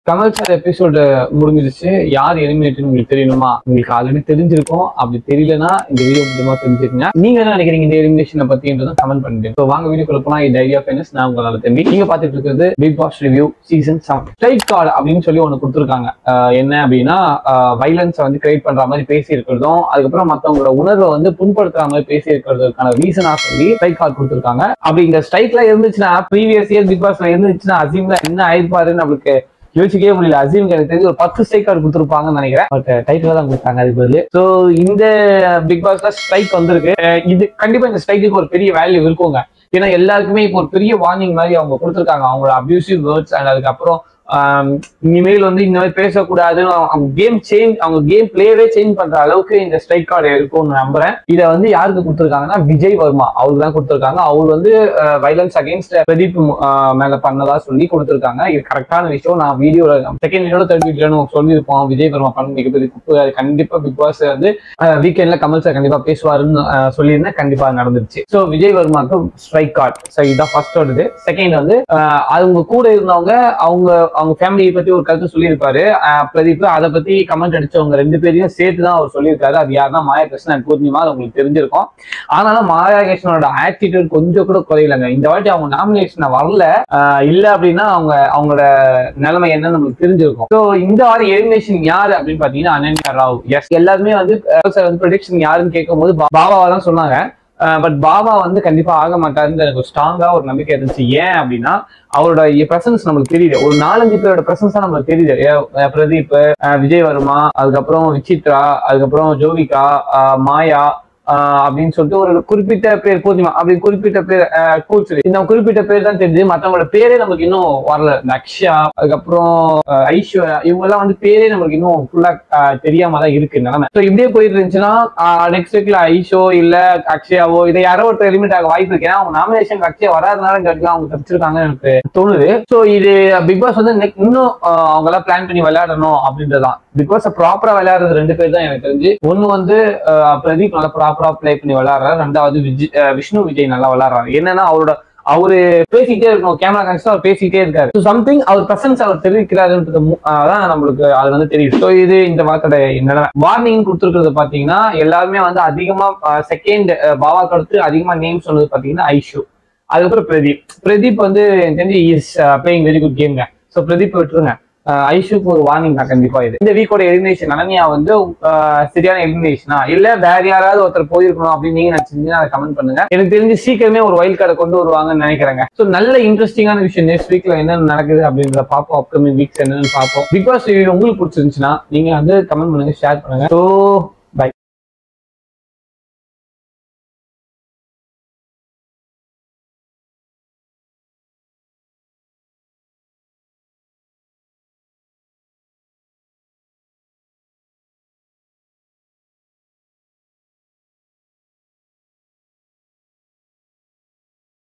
Kamal sir episode முடிஞ்சிருச்சு யார் எலிமினேட்னு உங்களுக்கு தெரியணுமா உங்களுக்கு ஆல்ரெடி தெரிஞ்சிருக்கும் அப்படி தெரியலனா இந்த வீடியோ மூலமா தெரிஞ்சுக்கங்க நீங்க என்ன நினைக்கிறீங்க இந்த எலிமினேஷனை பத்தின்றதும் கமெண்ட் பண்ணிட்டு ஸோ வாங்க வீடியோ போலாம் இந்த ஐடியா ஃபேனஸ் நான் உங்களால தம்பி நீங்க பார்த்துட்டு இருக்கிறது Bigg Boss review season seven straight card அப்படின்னு சொல்லி ஒன்று கொடுத்துருக்காங்க ஆஹ் என்ன அப்படின்னா வைலன்ஸை வந்து கிரியேட் பண்ற மாதிரி பேசி இருக்கிறதும் அதுக்கப்புறம் மத்தவங்களோட உணர்வை வந்து புண்படுத்துற மாதிரி பேசி இருக்கிறதுக்கான ரீசனா சொல்லி ஸ்ட்ரைக் கார்டு கொடுத்துருக்காங்க அப்படி இந்த ஸ்ட்ரைக்ல இருந்துச்சுன்னா ப்ரீவியஸ் இயர் பிக் பாஸ்ல இருந்துச்சுன்னா அசீம்ல என்ன ஆயிருப்பாருன்னு நம்மளுக்கு யோசிக்கவே முடியல அசீமுக்கு எனக்கு தெரிஞ்சு ஒரு பத்து ஸ்ட்ரைக் கார்டு கொடுத்துருப்பாங்கன்னு நினைக்கிறேன் பட் டைட்டில் தான் கொடுத்தாங்க அதுக்கு பதில் ஸோ இந்த பிக் பாஸ்ல ஸ்ட்ரைக் வந்திருக்கு அஹ் இது கண்டிப்பா இந்த ஸ்ட்ரைக்குக்கு ஒரு பெரிய வேல்யூ இருக்குங்க ஏன்னா எல்லாருக்குமே இப்போ ஒரு பெரிய வார்னிங் மாதிரி அவங்க கொடுத்துருக்காங்க அவங்களோட அபியூசிவ் வேர்ட்ஸ் அண்ட் அதுக்கப்புறம் ஆம், இனிமேல் வந்து இந்த மாதிரி பேசக்கூடாதுன்னு அவங்க கேம் சேஞ்ச் அவங்க கேம் பிளேயரே சேஞ்ச் பண்ற அளவுக்கு இந்த ஸ்ட்ரைக் கார்டு இருக்கும்னு நம்புறேன் இதை வந்து யாருக்கு கொடுத்துருக்காங்கன்னா விஜய் வர்மா அவருக்கு தான் கொடுத்துருக்காங்க அவர் வந்து வைலன்ஸ் அகைன்ஸ்ட் பிரதீப் ஆஹ், மேல பண்ணதா சொல்லி கொடுத்துருக்காங்க இது கரெக்டான விஷயம் நான் வீடியோல செகண்ட் வீடியோட தேர்ட் வீடியோ சொல்லியிருப்போம் விஜய் வர்மா பண்ண மிகப்பெரிய தப்பு அது கண்டிப்பா பிக் பாஸ் வந்து வீக்கெண்ட்ல கமல் சார் கண்டிப்பா பேசுவாருன்னு ஆஹ், சொல்லியிருந்தேன் கண்டிப்பா நடந்துருச்சு ஸோ விஜய் வர்மாக்கு ஸ்ட்ரைக் கார்டு ஸோ இதுதான் ஃபர்ஸ்ட் வருது செகண்ட் வந்து ஆஹ், அவங்க கூட இருந்தவங்க அவங்க அவங்க ஃபேமிலியை பத்தி ஒரு கருத்து சொல்லியிருப்பாரு ஆஹ், பிரதீப் அதை பத்தி கமெண்ட் அடிச்சவங்க ரெண்டு பேரையும் சேர்த்து தான் அவர் சொல்லியிருக்காரு அது யாருன்னா மாயா கிருஷ்ணன் and பூர்ணிமா அது உங்களுக்கு தெரிஞ்சிருக்கும் ஆனாலும் மாயா கிருஷ்ணனோட ஆட்டிடியூட் கொஞ்சம் கூட குறையலங்க இந்த வாட்டி அவங்க நாமினேஷனை வரல ஆஹ், இல்ல அப்படின்னா அவங்க அவங்களோட நிலைமை என்னன்னு நம்மளுக்கு தெரிஞ்சிருக்கும் ஸோ இந்த வாரம் எலிமினேஷன் யாரு அப்படின்னு பாத்தீங்கன்னா அனன்யா ராவ் எஸ் எல்லாருமே வந்து சார் வந்து ப்ரொடிக்ஷன் யாருன்னு கேட்கும்போது பா- பாபாவா தான் சொன்னாங்க பட் பாபா வந்து கண்டிப்பா ஆக மாட்டாருன்னு எனக்கு ஸ்ட்ராங்கா ஒரு நம்பிக்கை இருந்துச்சு ஏன் அப்படின்னா அவரோட பிரசன்ஸ் நம்மளுக்கு தெரியுது ஒரு நாலஞ்சு பேரோட பிரசன்ஸ் தான் நம்மளுக்கு தெரியுது ஏ- அஹ் பிரதீப் அஹ் விஜய் வர்மா அதுக்கப்புறம் விசித்ரா அதுக்கப்புறம் ஜோவிகா அஹ் மாயா ஆஹ் அப்படின்னு சொல்லிட்டு ஒரு குறிப்பிட்ட பேர் பூர்ணிமா அப்படி குறிப்பிட்ட பேர் கூச்சு இந்த குறிப்பிட்ட பேர் தான் தெரியுது மத்தவங்களோட பேரே நமக்கு இன்னும் வரல இந்த அக்ஷயா அதுக்கப்புறம் ஆஹ் ஐஸ்வர்யா இவங்க எல்லாம் வந்து பேரே நமக்கு இன்னும் ஃபுல்லா தெரியாம தான் இருக்கு நிலைமை ஸோ இப்படியே போயிட்டு இருந்துச்சுன்னா நெக்ஸ்ட் வீக்ல ஐஷோ இல்ல அக்ஷயாவோ இதை யாரோ ஒருத்தர் எலிமிட் ஆக வாய்ப்பு இருக்கு ஏன்னா அவங்க நாமினேஷன் அக்ஷயா வராதனால இந்த இடத்துல அவங்க தப்பிச்சிருக்காங்கன்னு எனக்கு தோணுது ஸோ இது பிக் பாஸ் வந்து next இன்னும் ஆஹ் அவங்க எல்லாம் பிளான் பண்ணி விளையாடணும் அப்படின்றதான் பிக் பாஸ் ப்ராப்பரா விளையாடுறது ரெண்டு பேர் தான் எனக்கு தெரிஞ்சு ஒன்னு வந்து ஆஹ் பிரதீப் நல்லா ப்ராப்பரா ப்ளே பண்ணி விளையாடுறாரு ரெண்டாவது விஜய் ஆஹ் விஷ்ணு விஜய் நல்லா விளையாடுறாரு என்னன்னா அவரோட அவரு பேசிக்கிட்டே இருக்கணும் கேமரா கனெக்ட் அவர் பேசிக்கிட்டே இருக்காரு சம்திங் அவர் பிரசன்ஸ் அவர் தெரிவிக்கிறாருன்றது மு- ஆஹ் தான் நம்மளுக்கு அது வந்து தெரியுது ஸோ இது இந்த வார்த்தையோட நிலைமை வார்னிங் கொடுத்துருக்கிறது பாத்தீங்கன்னா எல்லாருமே வந்து அதிகமா செகண்ட் பாபாக்கு அடுத்து அதிகமா நேம் சொன்னது பாத்தீங்கன்னா ஐஷு அதுக்கப்புறம் பிரதீப் பிரதீப் வந்து எனக்கு தெரிஞ்சு இஸ் பிளேயிங் வெரி குட் கேம்ங்க ஸோ பிரதீப் விட்டுருங்க ஆஹ் ஐஷுக்கு ஒரு வார்னிங் தான் கண்டிப்பா இது இந்த வீக்கோட எலிமினேஷன் அனன்யா வந்து ஆஹ் சரியான எலிமினேஷனா இல்ல வேற யாராவது ஒருத்தர் போயிருக்கணும் அப்படின்னு நீங்க நினைச்சீங்கன்னா அதை கமெண்ட் பண்ணுங்க எனக்கு தெரிஞ்சு சீக்கிரமே ஒரு வைல்ட் கார்டை கொண்டு வருவாங்கன்னு நினைக்கிறேங்க ஸோ நல்ல இன்ட்ரெஸ்டிங்கான விஷயம் நெக்ஸ்ட் வீக்ல என்ன நடக்குது அப்படின்றத பார்ப்போம் அப்கமிங் வீக்ஸ் என்னன்னு பார்ப்போம் பிக் பாஸ் உங்களுக்கு பிடிச்சிருந்துச்சுன்னா நீங்க வந்து கமெண்ட் பண்ணுங்க ஷேர் பண்ணுங்க ஸோ